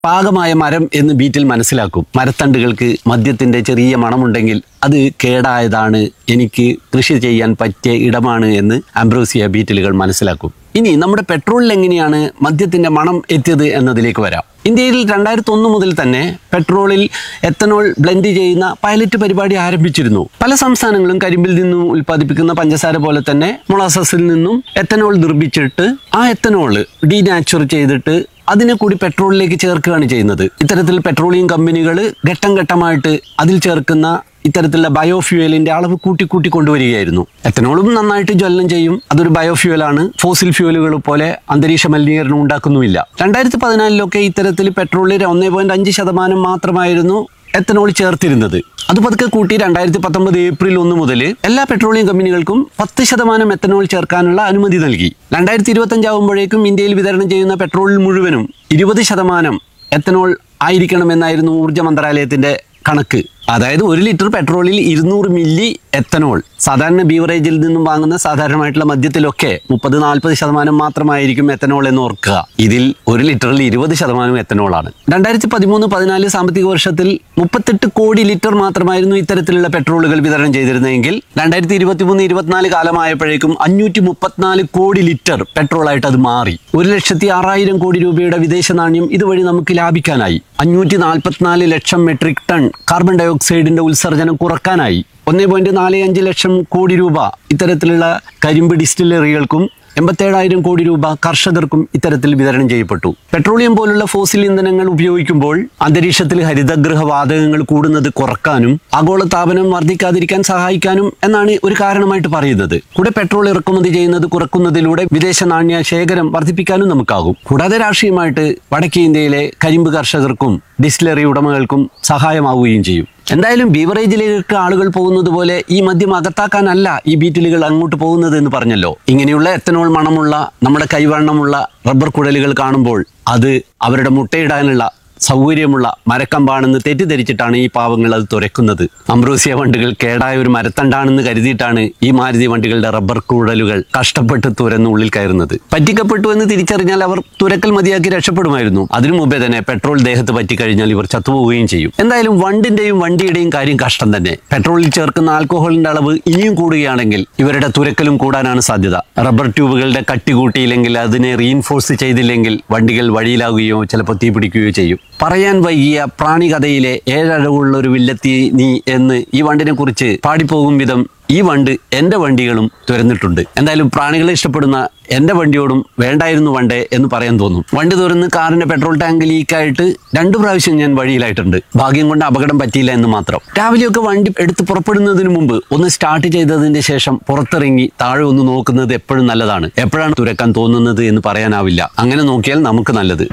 പാകമായ മരം എന്ന് ബീറ്റിൽ മനസ്സിലാക്കും മരത്തണ്ടുകൾക്ക് മദ്യത്തിന്റെ ചെറിയ മണമുണ്ടെങ്കിൽ അത് കേടായതാണ് എനിക്ക് കൃഷി ചെയ്യാൻ പറ്റിയ ഇടമാണ് എന്ന് ആംബ്രോസിയ ബീറ്റിലുകൾ മനസ്സിലാക്കും ഇനി നമ്മുടെ പെട്രോളിൽ എങ്ങനെയാണ് മദ്യത്തിന്റെ മണം എത്തിയത് എന്നതിലേക്ക് വരാം ഇന്ത്യയിൽ രണ്ടായിരത്തി ഒന്ന് മുതൽ തന്നെ പെട്രോളിൽ എത്തനോൾ ബ്ലെൻഡ് ചെയ്യുന്ന പൈലറ്റ് പരിപാടി ആരംഭിച്ചിരുന്നു പല സംസ്ഥാനങ്ങളും കരിമ്പിൽ നിന്നും ഉൽപ്പാദിപ്പിക്കുന്ന പഞ്ചസാര പോലെ തന്നെ മൊളാസസിൽ നിന്നും എത്തനോൾ നിർമ്മിച്ചിട്ട് ആ എത്തനോൾ ഡീനാച്ചുർ ചെയ്തിട്ട് അതിനെ കൂടി പെട്രോളിലേക്ക് ചേർക്കുകയാണ് ചെയ്യുന്നത് ഇത്തരത്തിൽ പെട്രോളിയം കമ്പനികൾ ഘട്ടം ഘട്ടമായിട്ട് അതിൽ ചേർക്കുന്ന ഇത്തരത്തിലുള്ള ബയോഫ്യൂവലിന്റെ അളവ് കൂട്ടി കൂട്ടി കൊണ്ടുവരികയായിരുന്നു എത്തനോളും നന്നായിട്ട് ജ്വലനം ചെയ്യും അതൊരു ബയോഫ്യൂവലാണ് ഫോസിൽ ഫ്യൂവലുകൾ പോലെ അന്തരീക്ഷ മലിനീകരണം ഉണ്ടാക്കുന്നുമില്ല രണ്ടായിരത്തി പതിനാലിലൊക്കെ ഇത്തരത്തിൽ പെട്രോളിൽ ഒന്നേ പോയിന്റ് അഞ്ച് ശതമാനം മാത്രമായിരുന്നു എത്തനോൾ ചേർത്തിരുന്നത് അത് പതുക്കെ കൂട്ടി രണ്ടായിരത്തി പത്തൊമ്പത് ഏപ്രിൽ ഒന്ന് മുതൽ എല്ലാ പെട്രോളിയം കമ്പനികൾക്കും പത്ത് ശതമാനം എത്തനോൾ ചേർക്കാനുള്ള അനുമതി നൽകി രണ്ടായിരത്തി ഇരുപത്തഞ്ച് ആകുമ്പോഴേക്കും ഇന്ത്യയിൽ വിതരണം ചെയ്യുന്ന പെട്രോളിൽ മുഴുവനും ഇരുപത് ശതമാനം എത്തനോൾ ആയിരിക്കണമെന്നായിരുന്നു ഊർജ്ജ മന്ത്രാലയത്തിന്റെ കണക്ക് അതായത് ഒരു ലിറ്റർ പെട്രോളിൽ ഇരുന്നൂറ് മില്ലി എത്തനോൾ സാധാരണ ബീവറേജിൽ നിന്നും വാങ്ങുന്ന സാധാരണമായിട്ടുള്ള മദ്യത്തിലൊക്കെ മുപ്പത് നാൽപ്പത് ശതമാനം മാത്രമായിരിക്കും എത്തനോൾ എന്ന് ഓർക്കുക ഇതിൽ ഒരു ലിറ്ററിൽ ഇരുപത് ശതമാനം എത്തനോളാണ് രണ്ടായിരത്തി പതിമൂന്ന് പതിനാല് സാമ്പത്തിക വർഷത്തിൽ മുപ്പത്തെട്ട് കോടി ലിറ്റർ മാത്രമായിരുന്നു ഇത്തരത്തിലുള്ള പെട്രോളുകൾ വിതരണം ചെയ്തിരുന്നതെങ്കിൽ രണ്ടായിരത്തി ഇരുപത്തി മൂന്ന് ഇരുപത്തിനാല് കാലമായപ്പോഴേക്കും അഞ്ഞൂറ്റി മുപ്പത്തിനാല് കോടി ലിറ്റർ പെട്രോളായിട്ട് അത് മാറി ഒരു ലക്ഷത്തി ആറായിരം കോടി രൂപയുടെ വിദേശ നാണ്യം ഇതുവഴി നമുക്ക് ലാഭിക്കാനായി അഞ്ഞൂറ്റി നാൽപ്പത്തിനാല് ലക്ഷം മെട്രിക് ടൺ കാർബൺ ഡയോക്സൈഡിന്റെ ഉത്സർജനം കുറക്കാനായി ഒന്നേ പോയിന്റ് നാല് അഞ്ച് ലക്ഷം കോടി രൂപ ഇത്തരത്തിലുള്ള കരിമ്പ് ഡിസ്റ്റിലറികൾക്കും എൺപത്തേഴായിരം കോടി രൂപ കർഷകർക്കും ഇത്തരത്തിൽ വിതരണം ചെയ്യപ്പെട്ടു പെട്രോളിയം പോലുള്ള ഫോസിൽ ഇന്ധനങ്ങൾ ഉപയോഗിക്കുമ്പോൾ അന്തരീക്ഷത്തിൽ ഹരിതഗൃഹ വാതകങ്ങൾ കൂടുന്നത് കുറക്കാനും ആഗോളതാപനം വർദ്ധിക്കാതിരിക്കാൻ സഹായിക്കാനും എന്നാണ് ഒരു കാരണമായിട്ട് പറയുന്നത് കൂടെ പെട്രോൾ ഇറക്കുമതി ചെയ്യുന്നത് കുറക്കുന്നതിലൂടെ വിദേശ നാണ്യ ശേഖരം വർദ്ധിപ്പിക്കാനും നമുക്കാകും കൂടാതെ രാഷ്ട്രീയമായിട്ട് വടക്കേ ഇന്ത്യയിലെ കരിമ്പ് കർഷകർക്കും ഡിസ്റ്റിലറി ഉടമകൾക്കും സഹായമാവുകയും ചെയ്യും എന്തായാലും ബീവറേജിലേക്ക് ആളുകൾ പോകുന്നത് പോലെ ഈ മദ്യം അകത്താക്കാനല്ല ഈ ബീറ്റിലുകൾ അങ്ങോട്ട് പോകുന്നത് എന്ന് പറഞ്ഞല്ലോ ഇങ്ങനെയുള്ള എത്തനോൾ മണമുള്ള നമ്മുടെ കൈവണ്ണമുള്ള റബ്ബർ കുഴലുകൾ കാണുമ്പോൾ അത് അവരുടെ മുട്ടയിടാനുള്ള സൗകര്യമുള്ള മരക്കമ്പാണെന്ന് തെറ്റിദ്ധരിച്ചിട്ടാണ് ഈ പാവങ്ങൾ അത് തുരക്കുന്നത് അംബ്രോസിയ വണ്ടികൾ കേടായ ഒരു മരത്തണ്ടാണെന്ന് കരുതിയിട്ടാണ് ഈ മാരുതി വണ്ടികളുടെ റബ്ബർ കൂടലുകൾ കഷ്ടപ്പെട്ട് തുരന്ന് ഉള്ളിൽ കയറുന്നത് പറ്റിക്കപ്പെട്ടു എന്ന് തിരിച്ചറിഞ്ഞാൽ അവർ തുരക്കൽ മതിയാക്കി രക്ഷപ്പെടുമായിരുന്നു അതിനു മുമ്പേ തന്നെ പെട്രോൾ ദേഹത്ത് പറ്റിക്കഴിഞ്ഞാൽ ഇവർ ചത്തുപോവുകയും ചെയ്യും എന്തായാലും വണ്ടിന്റെയും വണ്ടിയുടെയും കാര്യം കഷ്ടം തന്നെ പെട്രോളിൽ ചേർക്കുന്ന ആൽക്കഹോളിന്റെ അളവ് ഇനിയും കൂടുകയാണെങ്കിൽ ഇവരുടെ തുരക്കലും കൂടാനാണ് സാധ്യത റബ്ബർ ട്യൂബുകളുടെ കട്ടി കൂട്ടിയില്ലെങ്കിൽ അതിനെ റീഇൻഫോഴ്സ് ചെയ്തില്ലെങ്കിൽ വണ്ടികൾ വഴിയിലാവുകയോ ചിലപ്പോൾ തീ പിടിക്കുകയോ ചെയ്യും പറയാൻ വൈകിയ പ്രാണികഥയിലെ ഏഴഴകുള്ള ഒരു വില്ലത്തി നീ എന്ന് ഈ വണ്ടിനെ കുറിച്ച് പാടിപ്പോകും വിധം ഈ വണ്ട് എൻ്റെ വണ്ടികളും തുരന്നിട്ടുണ്ട് എന്തായാലും പ്രാണികളെ ഇഷ്ടപ്പെടുന്ന എൻ്റെ വണ്ടിയോടും വേണ്ടായിരുന്നു വണ്ടേ എന്ന് പറയാൻ തോന്നും വണ്ടി തുറന്ന് കാറിന്റെ പെട്രോൾ ടാങ്ക് ലീക്കായിട്ട് രണ്ടു പ്രാവശ്യം ഞാൻ വഴിയിലായിട്ടുണ്ട് ഭാഗ്യം കൊണ്ട് അപകടം പറ്റിയില്ല എന്ന് മാത്രം രാവിലെയൊക്കെ വണ്ടി എടുത്ത് പുറപ്പെടുന്നതിന് മുമ്പ് ഒന്ന് സ്റ്റാർട്ട് ചെയ്തതിന്റെ ശേഷം പുറത്തിറങ്ങി താഴെ ഒന്ന് നോക്കുന്നത് എപ്പോഴും നല്ലതാണ് എപ്പോഴാണ് തുരക്കാൻ തോന്നുന്നത് എന്ന് പറയാനാവില്ല അങ്ങനെ നോക്കിയാൽ നമുക്ക് നല്ലത്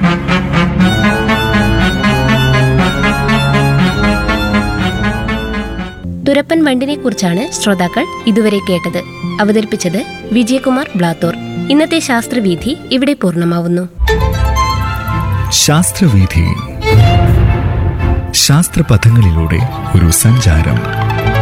തുരപ്പൻ വണ്ടിനെ കുറിച്ചാണ് ശ്രോതാക്കൾ ഇതുവരെ കേട്ടത് അവതരിപ്പിച്ചത് വിജയകുമാർ ബ്ലാത്തൂർ ഇന്നത്തെ ശാസ്ത്രവീഥി ഇവിടെ പൂർണ്ണമാവുന്നു ശാസ്ത്രവീഥി ശാസ്ത്രപഥങ്ങളിലൂടെ ഒരു സഞ്ചാരം